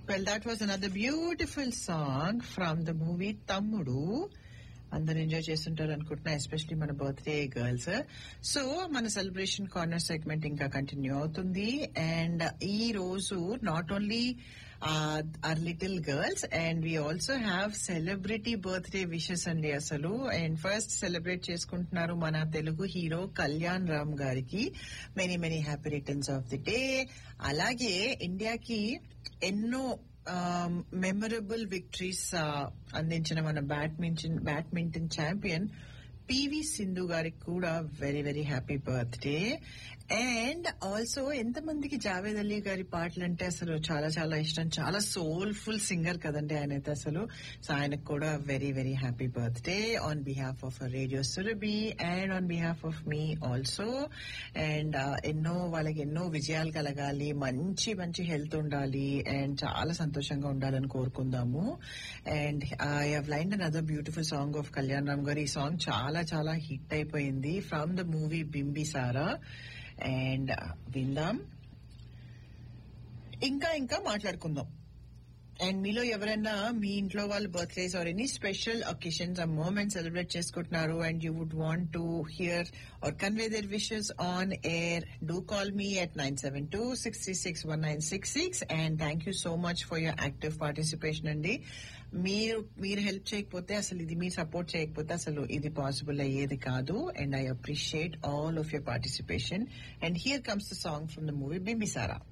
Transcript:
Well, that was another beautiful song from the movie Tammudu. అందరు enjoy చేస్తుంటారు అనుకుంటున్నా especially మన బర్త్డే గర్ల్స్ సో మన సెలబ్రేషన్ కార్నర్ సెగ్మెంట్ ఇంకా కంటిన్యూ అవుతుంది అండ్ ఈ రోజు not only our little girls and we also have celebrity birthday wishes అండి అసలు అండ్ ఫస్ట్ సెలబ్రేట్ చేసుకుంటున్నారు మన తెలుగు హీరో కళ్యాణ్ రామ్ గారికి many many happy returns of the day అలాగే ఇండియాకి ఎన్నో మెమరబుల్ విక్టరీస్ అందించిన మన badminton badminton champion P V Sindhu గారికి కూడా very very happy birthday and also ఎంతమందికి జావేద్ అలీ గారి పాటలు అంటే అసలు చాలా చాలా ఇష్టం చాలా సోల్ఫుల్ సింగర్ కదండి ఆయన అయితే అసలు సో ఆయనకు కూడా very very happy birthday on behalf of radio Surabhi and on behalf of మీ ఆల్సో అండ్ ఎన్నో వాళ్ళకి ఎన్నో విజయాలు కలగాలి మంచి మంచి హెల్త్ ఉండాలి అండ్ చాలా సంతోషంగా ఉండాలని కోరుకుందాము and I have line another beautiful song of Kalyan Ram గారు ఈ సాంగ్ చాలా చాలా హిట్ అయిపోయింది from the movie Bimbisara and విందాం ఇంకా ఇంకా మాట్లాడుకుందాం అండ్ మీలో ఎవరైనా మీ ఇంట్లో వాళ్ళ బర్త్డేస్ ఆర్ ఎనీ స్పెషల్ ఒకేషన్స్ ఆ మూమెంట్ సెలబ్రేట్ చేసుకుంటున్నారు and you would want to hear or convey their wishes on air do call me at nine seven two six three six one nine six six and thank you so much for your active participation అండి మీరు మీరు help చేయకపోతే అసలు ఇది మీరు support చేయకపోతే అసలు ఇది పాసిబుల్ అయ్యేది కాదు and I appreciate all of your participation and here comes the song from the movie Bimbisara